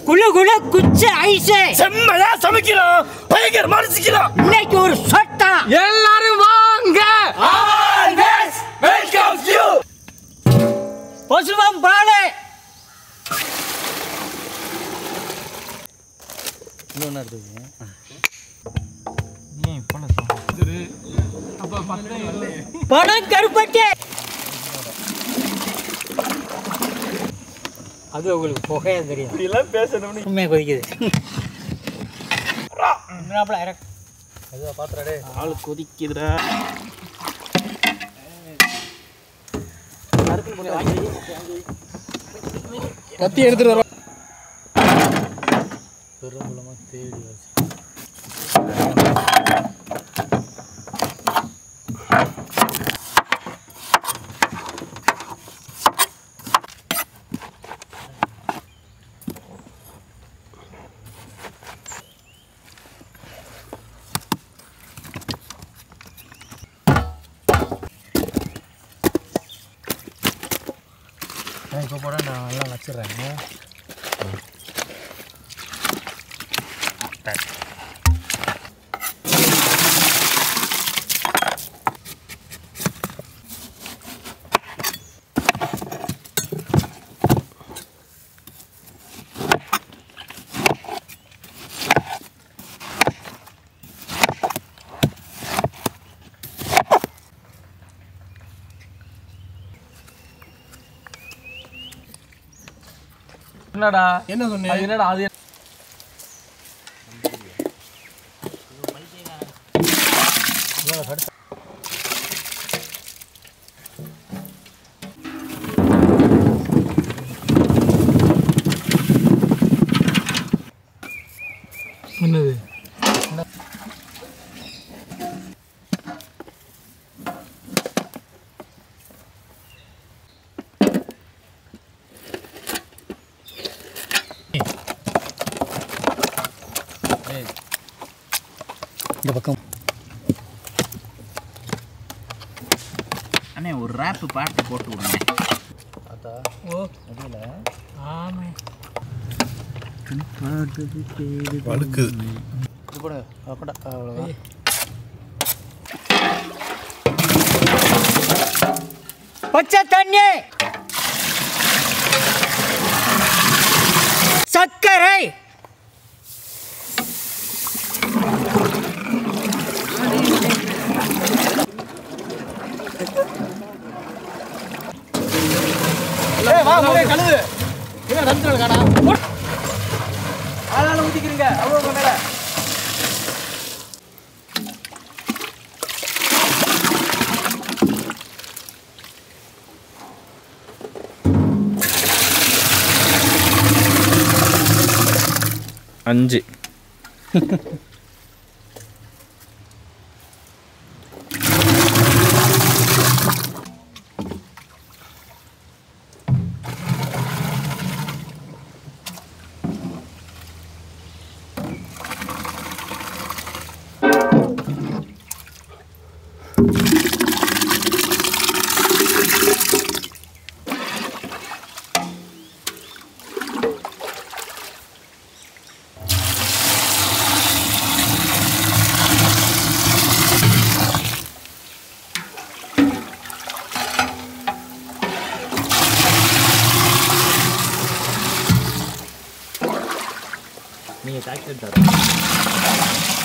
குளு குளு குச்சு ஐஸு செம்மையா சமைக்கிறோம் பயங்கரமா ரசிக்கிறோம் இன்னைக்கு ஒரு சொட்டா எல்லாரும் வாங்க ஆல்வேஸ் வெல்கம் யூ பசுவம் பாலு பணம் கருப்பட்டி அது உங்களுக்கு புகையா தெரியும் இப்படிலாம் பேசணும்னு உண்மையாக கொதிக்குது என்னப்பா இறக்கு ஆளு கொதிக்குதுடா கத்தி எடுத்துட்டு வரோம் இப்போ போட நான் எல்லாம் வச்சிடுறேன் என்னடா என்ன சொன்னேன் அது என்னடா அது என்னது இந்த பக்கம் அண்ணே ஒரு ரேப் பாட்டு போட்டு விடுங்க ஓ ஆமாம் வழுக்குது இது போடு அப்படா அவ்வளோதான் பச்சை தண்ணி சர்க்கரை வா முறை கழுது என்ன ரத்து காடா ஆளால ஊத்திக்கிறீங்க அவ்வளோ மேல அஞ்சு நீங்க டாக்டர் தர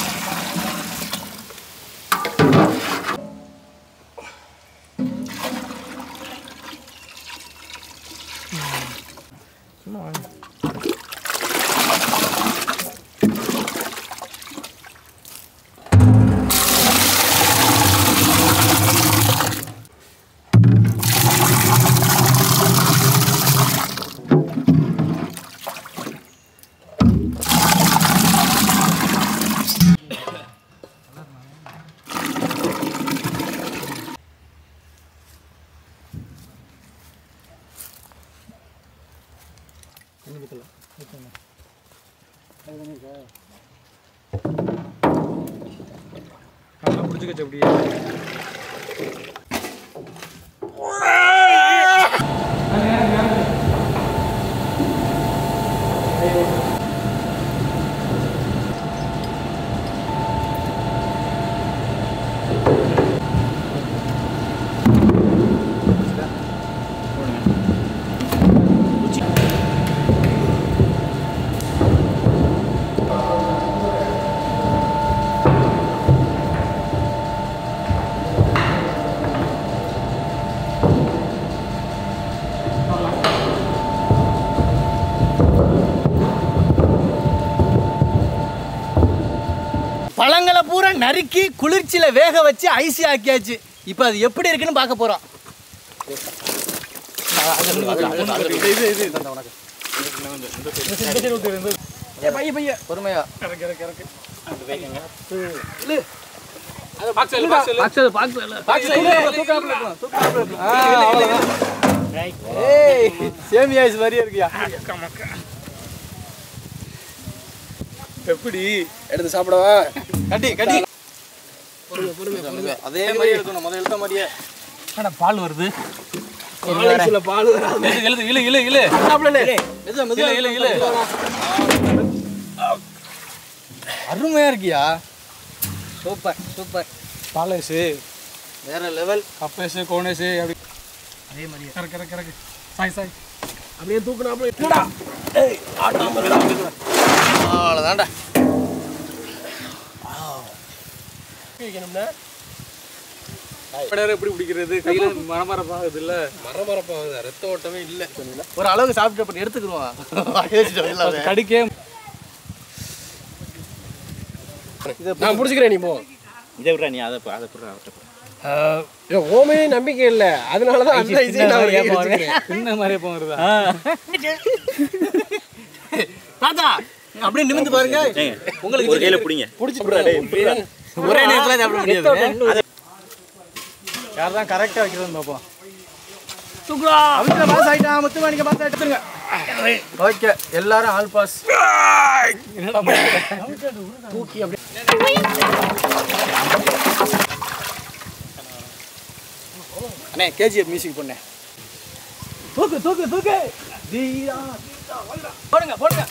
நல்லா பிடிச்சிக்கச்சு அப்படியே ஆ பழங்களை பூரா நறுக்கி குளிர்ச்சியில் வேக வச்சு ஐசி ஆக்கியாச்சு இப்போ அது எப்படி இருக்குன்னு பார்க்க போகிறோம் பொறுமையா ஏய் சேமியா ஐஸ் மாதிரியே இருக்கியா எப்படி எடுத்து சாப்பிடவா கட்டி கட்டி அதே மாதிரி எடுக்கணும் முதல்ல எடுத்த மாதிரியே பால் வருது சில பால் இழு இழு இழு இழு மெதுவா மெதுவா இழு, இழு. அருமையா இருக்கியா சூப்பர் சூப்பர் பாலேசு வேற லெவல் கப்பேசு கோனேசு அப்படி அதே மாதிரியே கறக்கு கறக்கு கறக்கு சாய் சாய் அப்படியே தூக்கணும் அப்படியே அவ்வளோதான்டா எப்படி பிடிக்கிறது கையில மரமரப்பாகுது இல்ல மரமரப்பாகுது ரத்த ஓட்டமே இல்ல ஒரு அளவுக்கு சாப்பிட்டு அப்புறம் எடுத்துக்கிடுவோம் கடிக்கே நான் பிடிச்சிக்கிறேன் நீ போ இதை விட்றா நீ அதை பா- அதை விட்றா அவர்கிட்ட போ. ஓமே நம்பிக்கை இல்ல அதனால தான் அந்த ஐஸே நான் ஒரு கையில வச்சுக்கிறேன். சின்ன மாதிரியே போகிறதா தாத்தா அப்படியே நிமிந்து பாருங்க உங்களுக்கு ஒரு கையில் பிடிங்க ஒரே நேரத்தில் சாப்பிட முடியாது யார் தான் கரெக்டாக வைக்கிறதுன்னு பார்ப்போம் அவங்க பாஸ் ஆயிட்டான் முத்துமா நீங்க பாஸ் எடுத்துருங்க ஓகே எல்லாரும் ஆல் பாஸ் தூக்கி அப்படியே அண்ணே கேஜிஎஃப் மியூசிக் பண்ணேன் தூக்கு தூக்கு தூக்கு தீரா தீரா, வல்லா. போடுங்க போடுங்க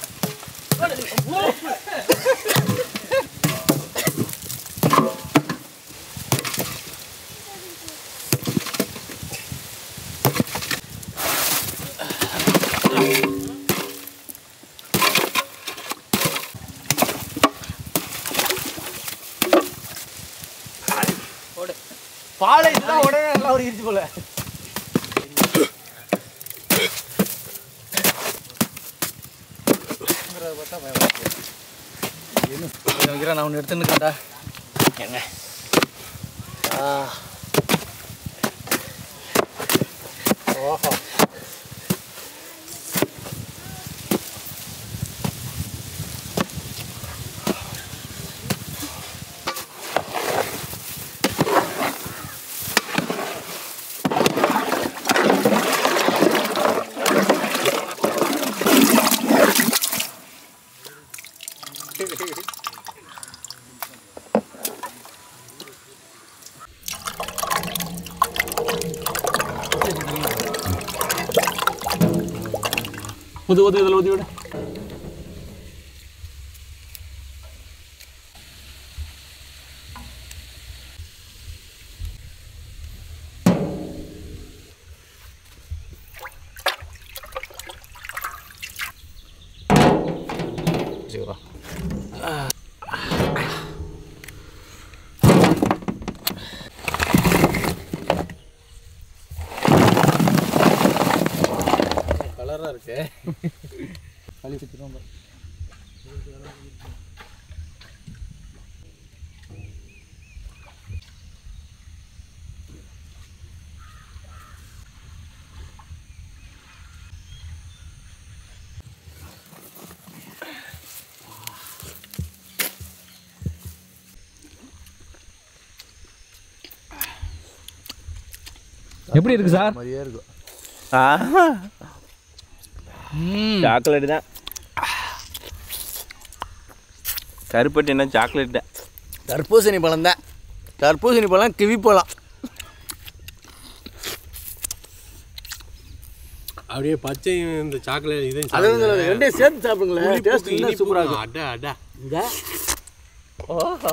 பாலை இதெல்லாம் உடனே நல்லா ஒரு இருச்சு போல வைக்கிறேன் நான் ஒன்று எடுத்துன்னுக்கேன்டா ஏங்க ஓஹோ ஊது ஊது இதில் ஊதி விடு கலராக இருக்கு களி சுற்றிடும் எப்படி இருக்கு சார் மாதிரியே இருக்கும் சாக்லேட் தான் கருப்பட்டி என்ன சாக்லேட் தான் தர்பூசணி பழம் தான் தர்பூசணி பழம் கிவி பழம் அப்படியே பச்சையும் இந்த சாக்லேட் இதையும் அது வந்து சாப்பிடுங்க. ரெண்டையும் சேர்த்து சாப்பிடுங்களேன் புளிப்புக்கு டேஸ்ட் இன்னும் இனிப்புக்கு சூப்பராக இருக்கும் அட அட இங்க ஓஹோ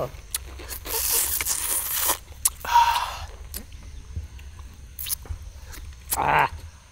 ஆ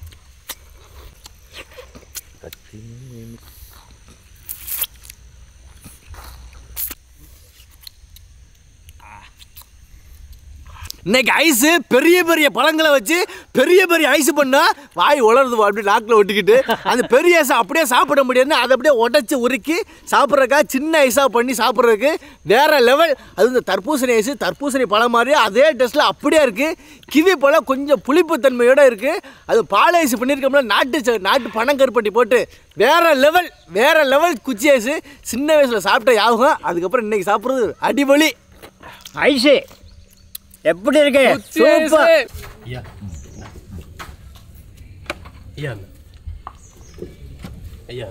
இன்னைக்கு ஐஸு பெரிய பெரிய பழங்களை வச்சு பெரிய பெரிய ஐஸ் பண்ணா வாய் உலருது அப்படியே நாக்கில் ஒட்டிக்கிட்டு அந்த பெரிய ஐஸை அப்படியே சாப்பிட முடியாதுன்னு அதை அப்படியே உடச்சி உருக்கி சாப்பிட்றக்கா சின்ன ஐஸாக பண்ணி சாப்பிட்றதுக்கு வேற லெவல் அது இந்த தர்பூசணி ஐஸு தர்பூசணி பழம் மாதிரி அதே டேஸ்ட்டில் அப்படியே இருக்குது கிவி பழம் கொஞ்சம் புளிப்புத்தன்மையோட இருக்குது அது பால் ஐஸ் பண்ணியிருக்கோம்ல நாட்டு ச- நாட்டு பனங்கருப்பட்டி போட்டு வேற லெவல் வேற லெவல் குச்சி ஐஸு சின்ன வயசில் சாப்பிட்ட யாபகம் அதுக்கப்புறம் இன்னைக்கு சாப்பிட்றது அடிபொலி ஐஸு எப்படி இருக்கு குச்சி சூப்பர் ஐஸு. ஐயா ஐயா ஐயா